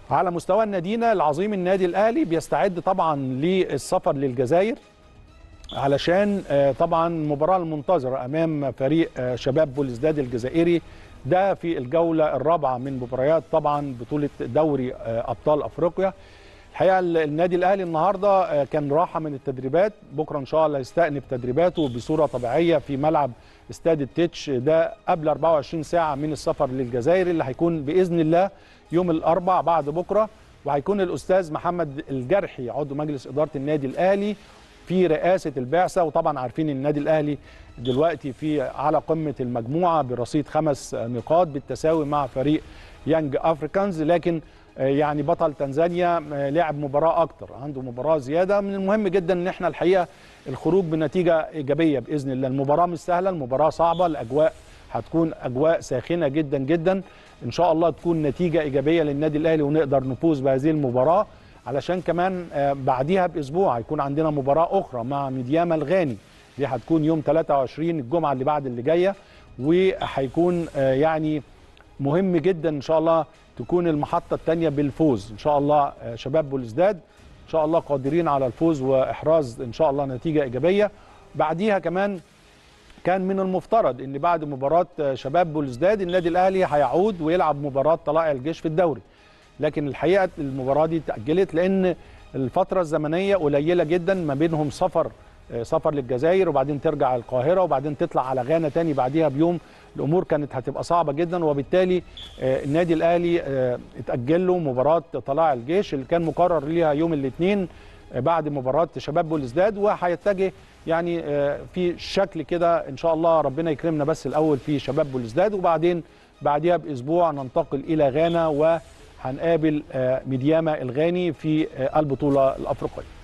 على مستوى النادينا العظيم النادي الاهلي بيستعد طبعا للسفر للجزائر علشان آه، طبعا المباراه المنتظره امام فريق آه، شباب بوليسداد الجزائري ده في الجوله الرابعه من مباريات طبعا بطوله دوري آه، ابطال افريقيا الحقيقه ال- النادي الاهلي النهارده آه، كان راحه من التدريبات بكره ان شاء الله يستأنف تدريباته بصوره طبيعيه في ملعب استاد التتش ده قبل 24 ساعه من السفر للجزائر اللي هيكون باذن الله يوم الاربع بعد بكره وهيكون الاستاذ محمد الجرحي عضو مجلس اداره النادي الاهلي في رئاسه البعثه وطبعا عارفين النادي الاهلي دلوقتي في على قمه المجموعه برصيد خمس نقاط بالتساوي مع فريق يانج افريكانز لكن آه، يعني بطل تنزانيا آه، لعب مباراه اكتر عنده مباراه زياده من المهم جدا ان احنا الحقيقه الخروج بنتيجه ايجابيه باذن الله المباراه مش سهله المباراه صعبه الاجواء هتكون اجواء ساخنه جدا جدا ان شاء الله تكون نتيجه ايجابيه للنادي الاهلي ونقدر نفوز بهذه المباراه علشان كمان آه، بعديها باسبوع هيكون عندنا مباراه اخرى مع ميدياما الغاني دي هتكون يوم 23 الجمعه اللي بعد اللي جايه وهيكون آه، يعني مهم جدا ان شاء الله تكون المحطه الثانيه بالفوز ان شاء الله آه، شباب بولزداد ان شاء الله قادرين على الفوز واحراز ان شاء الله نتيجه ايجابيه بعديها كمان كان من المفترض ان بعد مباراه شباب بولزداد النادي الاهلي هيعود ويلعب مباراه طلائع الجيش في الدوري لكن الحقيقه المباراه دي اتاجلت لان الفتره الزمنيه قليله جدا ما بينهم سفر آه، سفر للجزائر وبعدين ترجع القاهره وبعدين تطلع على غانا تاني بعديها بيوم الامور كانت هتبقى صعبه جدا وبالتالي آه، النادي الاهلي آه، اتاجل له مباراه طلائع الجيش اللي كان مقرر ليها يوم الاثنين بعد مباراه شباب بولزداد وهيتجه يعني آه، في شكل كده ان شاء الله ربنا يكرمنا بس الاول في شباب بولزداد وبعدين بعديها باسبوع ننتقل الى غانا وهنقابل آه، ميدياما الغاني في آه، البطوله الافريقيه